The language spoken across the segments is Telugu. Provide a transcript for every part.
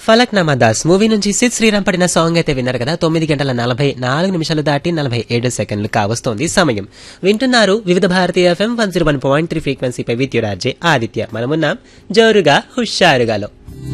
ఫలక్నామా దాస్ మూవీ నుంచి సిద్ శ్రీరామ్ పడిన సాంగ్ అయితే విన్నారు కదా తొమ్మిది గంటల నలభై నాలుగు నిమిషాలు దాటి నలభై ఏడు సెకండ్లు కావస్తోంది సమయం వింటున్నారు Vividha Bharatiya F M one zero one point three ఫ్రీక్వెన్సీపై విద్యురాజే ఆదిత్య మనమున్నాం జోరుగా హుషారుగాలో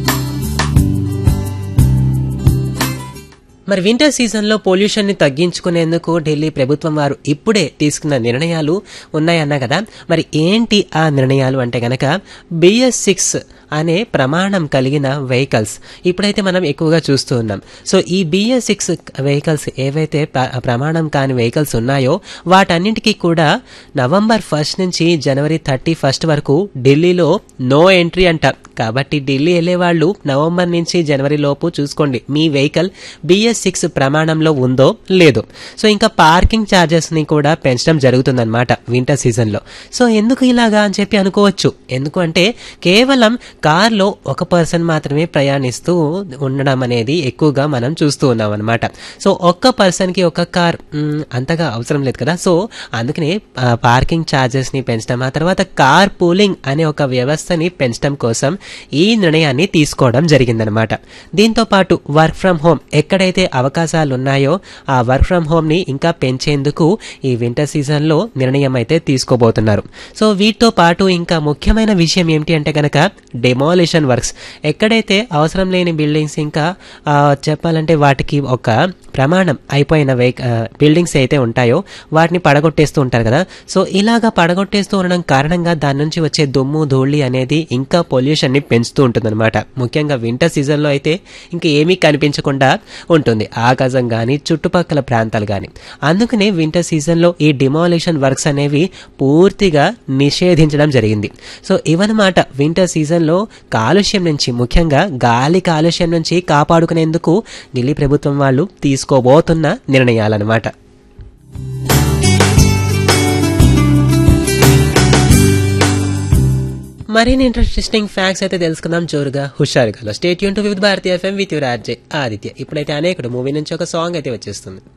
మరి వింటర్ సీజన్లో పొల్యూషన్ ని తగ్గించుకునేందుకు ఢిల్లీ ప్రభుత్వం వారు ఇప్పుడే తీసుకున్న నిర్ణయాలు ఉన్నాయన్నా కదా మరి ఏంటి ఆ నిర్ణయాలు అంటే గనక బిఎస్ సిక్స్ అనే ప్రమాణం కలిగిన వెహికల్స్ ఇప్పుడైతే మనం ఎక్కువగా చూస్తూ ఉన్నాం సో ఈ బిఎస్ సిక్స్ వెహికల్స్ ఏవైతే ప్ర- ప్రమాణం కాని వెహికల్స్ ఉన్నాయో వాటన్నింటికీ కూడా నవంబర్ ఫస్ట్ నుంచి జనవరి థర్టీ ఫస్ట్ వరకు ఢిల్లీలో నో ఎంట్రీ అంట కాబట్టి ఢిల్లీ వెళ్ళే వాళ్ళు నవంబర్ నుంచి జనవరి లోపు చూసుకోండి మీ వెహికల్ బిఎస్ సిక్స్ ప్రమాణంలో ఉందో లేదో సో ఇంకా పార్కింగ్ ఛార్జెస్ ని కూడా పెంచడం జరుగుతుందన్నమాట వింటర్ సీజన్ లో సో ఎందుకు ఇలాగా అని చెప్పి అనుకోవచ్చు ఎందుకు అంటే కేవలం కార్లో ఒక పర్సన్ మాత్రమే ప్రయాణిస్తూ ఉండడం అనేది ఎక్కువగా మనం చూస్తూ ఉన్నాం అనమాట సో ఒక్క పర్సన్ కి ఒక కార్ మ్, అంతగా అవసరం లేదు కదా సో అందుకనే ఆ, పార్కింగ్ ఛార్జెస్ ని పెంచడం ఆ తర్వాత కార్ పూలింగ్ అనే ఒక వ్యవస్థని పెంచడం కోసం ఈ నిర్ణయాన్ని తీసుకోవడం జరిగిందనమాట దీంతో పాటు వర్క్ ఫ్రం హోమ్ ఎక్కడైతే అవకాశాలు ఉన్నాయో ఆ వర్క్ ఫ్రం హోమ్ ని ఇంకా పెంచేందుకు ఈ వింటర్ సీజన్ లో నిర్ణయం అయితే తీసుకోబోతున్నారు సో వీటితో పాటు ఇంకా ముఖ్యమైన విషయం ఏమిటి అంటే కనుక డెమాలిషన్ వర్క్స్ ఎక్కడైతే అవసరం లేని బిల్డింగ్స్ ఇంకా ఆ, చెప్పాలంటే వాటికి ఒక ప్రమాణం అయిపోయిన వెహిక బిల్డింగ్స్ అయితే ఉంటాయో వాటిని పడగొట్టేస్తూ ఉంటారు కదా సో ఇలాగా పడగొట్టేస్తూ ఉండడం కారణంగా దాని నుంచి వచ్చే దుమ్ము ధూళి అనేది ఇంకా పొల్యూషన్ ని పెంచుతూ ఉంటుందన్నమాట ముఖ్యంగా వింటర్ సీజన్ లో అయితే ఇంకా ఏమీ కనిపించకుండా ఉంటుంది ఆకాశం కానీ చుట్టుపక్కల ప్రాంతాలు కానీ అందుకనే వింటర్ సీజన్ లో ఈ డిమాలిషన్ వర్క్స్ అనేవి పూర్తిగా నిషేధించడం జరిగింది సో ఇవన్నమాట వింటర్ సీజన్ లో కాలుష్యం నుంచి ముఖ్యంగా గాలి కాలుష్యం నుంచి కాపాడుకునేందుకు ఢిల్లీ ప్రభుత్వం వాళ్ళు తీసుకోబోతున్న నిర్ణయాలన్నమాట మరిన్ని ఇంట్రెస్టింగ్ ఫ్యాక్ట్స్ అయితే తెలుసుకుందాం జోరుగా హుషారుగా స్టేట్ యూన్ to with Bharatiya F M with your R J Aditya ఇప్పుడైతే అనేకుడు మూవీ నుంచి ఒక సాంగ్ అయితే వచ్చేస్తుంది